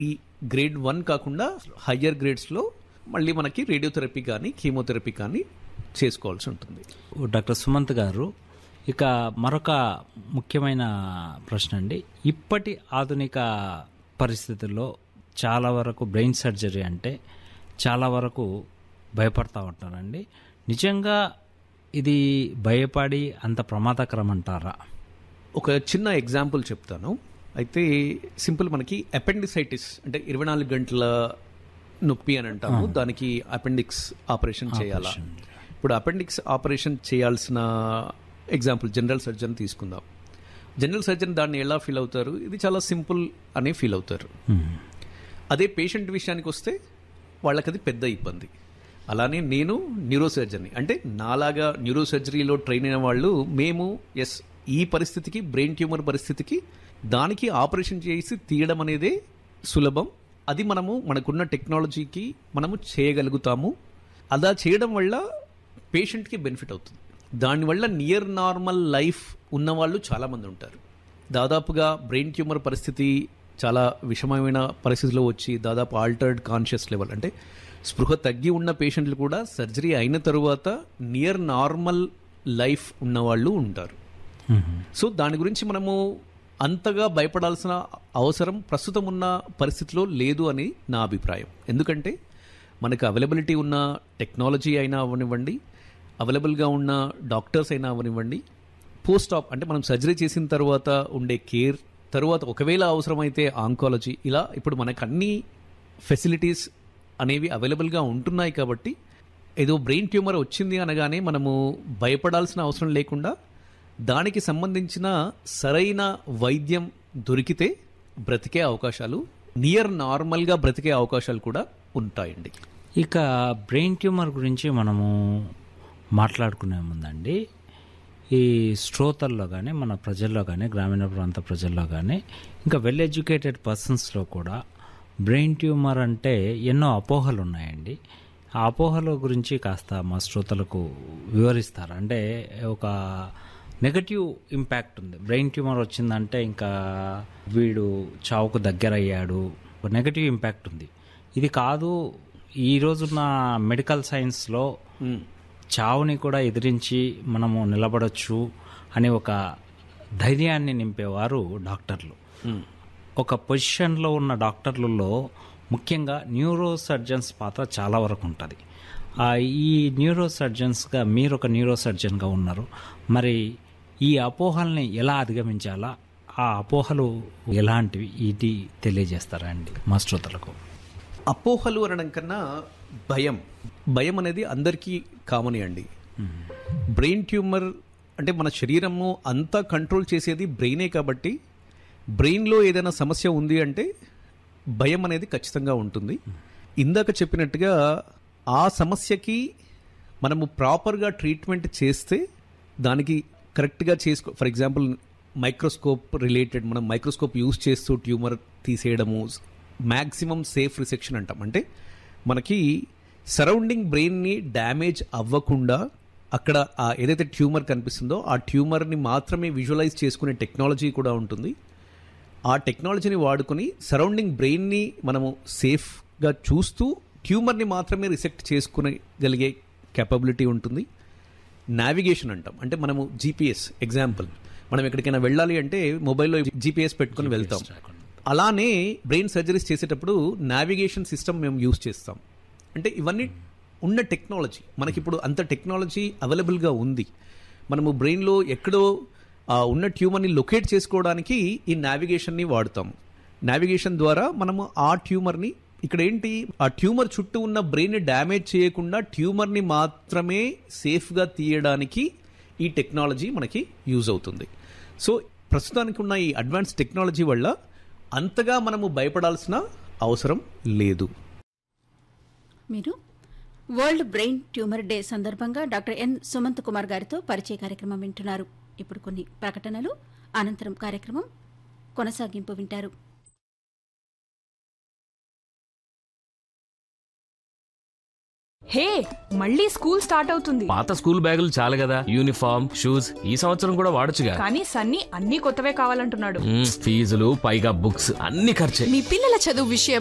ఈ grade one కాకుండా higher గ్రేడ్స్లో మళ్ళీ మనకి రేడియోథెరపీ కానీ కీమోథెరపీ కానీ చేసుకోవాల్సి ఉంటుంది డాక్టర్ సుమంత్ గారు ఇక మరొక ముఖ్యమైన ప్రశ్న అండి ఇప్పటి ఆధునిక పరిస్థితుల్లో చాలా వరకు బ్రెయిన్ సర్జరీ అంటే చాలా వరకు భయపడతా ఉంటారండి నిజంగా ఇది భయపడి అంత ప్రమాదకరం అంటారా ఒక చిన్న ఎగ్జాంపుల్ చెప్తాను అయితే సింపుల్ మనకి అపెండిసైటిస్ అంటే ఇరవై నాలుగు గంటల నొప్పి అని అంటాము దానికి అపెండిక్స్ ఆపరేషన్ చేయాలా ఇప్పుడు అపెండిక్స్ ఆపరేషన్ చేయాల్సిన ఎగ్జాంపుల్ జనరల్ సర్జన్ తీసుకుందాం జనరల్ సర్జన్ దాన్ని ఎలా ఫీల్ అవుతారు ఇది చాలా సింపుల్ అనే ఫీల్ అవుతారు అదే పేషెంట్ విషయానికి వస్తే వాళ్ళకి అది పెద్ద ఇబ్బంది అలానే నేను న్యూరో సర్జరీ అంటే నాలాగా న్యూరో సర్జరీలో ట్రైన్ అయిన వాళ్ళు మేము ఎస్ ఈ పరిస్థితికి బ్రెయిన్ ట్యూమర్ పరిస్థితికి దానికి ఆపరేషన్ చేసి తీయడం అనేదే సులభం అది మనము మనకున్న టెక్నాలజీకి మనము చేయగలుగుతాము అలా చేయడం వల్ల పేషెంట్కి బెనిఫిట్ అవుతుంది దానివల్ల నియర్ నార్మల్ లైఫ్ ఉన్నవాళ్ళు చాలామంది ఉంటారు దాదాపుగా బ్రెయిన్ ట్యూమర్ పరిస్థితి చాలా విషమమైన పరిస్థితిలో వచ్చి దాదాపు ఆల్టర్డ్ కాన్షియస్ లెవెల్ అంటే స్పృహ తగ్గి ఉన్న పేషెంట్లు కూడా సర్జరీ అయిన తరువాత నియర్ నార్మల్ లైఫ్ ఉన్నవాళ్ళు ఉంటారు సో దాని గురించి మనము అంతగా భయపడాల్సిన అవసరం ప్రస్తుతం ఉన్న పరిస్థితిలో లేదు అని నా అభిప్రాయం ఎందుకంటే మనకు అవైలబిలిటీ ఉన్న టెక్నాలజీ అయినా అవనివ్వండి అవైలబుల్గా ఉన్న డాక్టర్స్ అయినా అవనివ్వండి పోస్ట్ ఆప్ అంటే మనం సర్జరీ చేసిన తర్వాత ఉండే కేర్ తర్వాత ఒకవేళ అవసరమైతే ఆంకాలజీ ఇలా ఇప్పుడు మనకు అన్ని ఫెసిలిటీస్ అనేవి అవైలబుల్గా ఉంటున్నాయి కాబట్టి ఏదో బ్రెయిన్ ట్యూమర్ వచ్చింది అనగానే మనము భయపడాల్సిన అవసరం లేకుండా దానికి సంబంధించిన సరైన వైద్యం దొరికితే బ్రతికే అవకాశాలు నియర్ నార్మల్గా బ్రతికే అవకాశాలు కూడా ఉంటాయండి ఇక బ్రెయిన్ ట్యూమర్ గురించి మనము మాట్లాడుకునే ముందండి ఈ శ్రోతల్లో కానీ మన ప్రజల్లో కానీ గ్రామీణ ప్రాంత ప్రజల్లో కానీ ఇంకా వెల్ ఎడ్యుకేటెడ్ పర్సన్స్లో కూడా బ్రెయిన్ ట్యూమర్ అంటే ఎన్నో అపోహలు ఉన్నాయండి ఆ అపోహల గురించి కాస్త మా శ్రోతలకు వివరిస్తారు అంటే ఒక నెగటివ్ ఇంపాక్ట్ ఉంది బ్రెయిన్ ట్యూమర్ వచ్చిందంటే ఇంకా వీడు చావుకు దగ్గరయ్యాడు ఒక నెగటివ్ ఇంపాక్ట్ ఉంది ఇది కాదు ఈ రోజున్న మెడికల్ సైన్స్లో చావుని కూడా ఎదిరించి మనము నిలబడొచ్చు అనే ఒక ధైర్యాన్ని నింపేవారు డాక్టర్లు ఒక పొజిషన్లో ఉన్న డాక్టర్లలో ముఖ్యంగా న్యూరో సర్జన్స్ పాత్ర చాలా వరకు ఉంటుంది ఆ, ఈ న్యూరో సర్జన్స్గా మీరు ఒక న్యూరో సర్జన్గా ఉన్నారు మరి ఈ అపోహల్ని ఎలా అధిగమించాలా ఆ అపోహలు ఎలాంటివి ఇది తెలియజేస్తారా అండి మా శ్రోతలకు అపోహలు అనడం కన్నా భయం భయం అనేది అందరికీ కామన్ అండి బ్రెయిన్ ట్యూమర్ అంటే మన శరీరము అంతా కంట్రోల్ చేసేది బ్రెయినే కాబట్టి బ్రెయిన్లో ఏదైనా సమస్య ఉంది అంటే భయం అనేది ఖచ్చితంగా ఉంటుంది ఇందాక చెప్పినట్టుగా ఆ సమస్యకి మనము ప్రాపర్గా ట్రీట్మెంట్ చేస్తే దానికి కరెక్ట్గా చేసుకో ఫర్ ఎగ్జాంపుల్ మైక్రోస్కోప్ రిలేటెడ్ మనం మైక్రోస్కోప్ యూస్ చేస్తూ ట్యూమర్ తీసేయడము మ్యాక్సిమం సేఫ్ రిసెక్షన్ అంటాం అంటే మనకి సరౌండింగ్ బ్రెయిన్ని డ్యామేజ్ అవ్వకుండా అక్కడ ఆ ఏదైతే ట్యూమర్ కనిపిస్తుందో ఆ ట్యూమర్ని మాత్రమే విజువలైజ్ చేసుకునే టెక్నాలజీ కూడా ఉంటుంది ఆ టెక్నాలజీని వాడుకొని సరౌండింగ్ బ్రెయిన్ని మనము సేఫ్గా చూస్తూ ట్యూమర్ని మాత్రమే రిసెక్ట్ చేసుకునగలిగే కెపబిలిటీ ఉంటుంది నావిగేషన్ అంటాం అంటే మనము జీపీఎస్ ఎగ్జాంపుల్ మనం ఎక్కడికైనా వెళ్ళాలి అంటే మొబైల్లో జీపీఎస్ పెట్టుకొని వెళ్తాం అలానే బ్రెయిన్ సర్జరీస్ చేసేటప్పుడు నావిగేషన్ సిస్టమ్ మేము యూస్ చేస్తాం అంటే ఇవన్నీ ఉన్న టెక్నాలజీ మనకి ఇప్పుడు అంత టెక్నాలజీ అవైలబుల్గా ఉంది మనము బ్రెయిన్లో ఎక్కడో ఆ ఉన్న ట్యూమర్ని లొకేట్ చేసుకోవడానికి ఈ నావిగేషన్ని వాడతాము నావిగేషన్ ద్వారా మనము ఆ ట్యూమర్ని ఇక్కడ ఏంటి ఆ ట్యూమర్ చుట్టూ ఉన్న బ్రెయిన్ డ్యామేజ్ చేయకుండా ట్యూమర్ని మాత్రమే సేఫ్గా తీయడానికి ఈ టెక్నాలజీ మనకి యూజ్ అవుతుంది సో ప్రస్తుతానికి ఉన్న ఈ అడ్వాన్స్ టెక్నాలజీ వల్ల అంతగా మనము భయపడాల్సిన అవసరం లేదు మీరు వరల్డ్ బ్రెయిన్ ట్యూమర్ డే సందర్భంగా డాక్టర్ ఎన్ సుమంత్ కుమార్ గారితో పరిచయ కార్యక్రమం వింటున్నారు ఇప్పుడు కొన్ని ప్రకటనలు అనంతరం కార్యక్రమం కొనసాగింపు వింటారు హే మళ్ళీ స్కూల్ స్టార్ట్ అవుతుంది పాత స్కూల్ బ్యాగులు చాలు కదా యూనిఫామ్ షూస్ ఈ సంవత్సరం కూడా వాడొచ్చుగా కానీ సన్నీ అన్ని కొత్తవే కావాలంటున్నాడు మ్మ్, ఫీజులు పైగా బుక్స్ అన్ని ఖర్చే మీ పిల్లల చదువు విషయం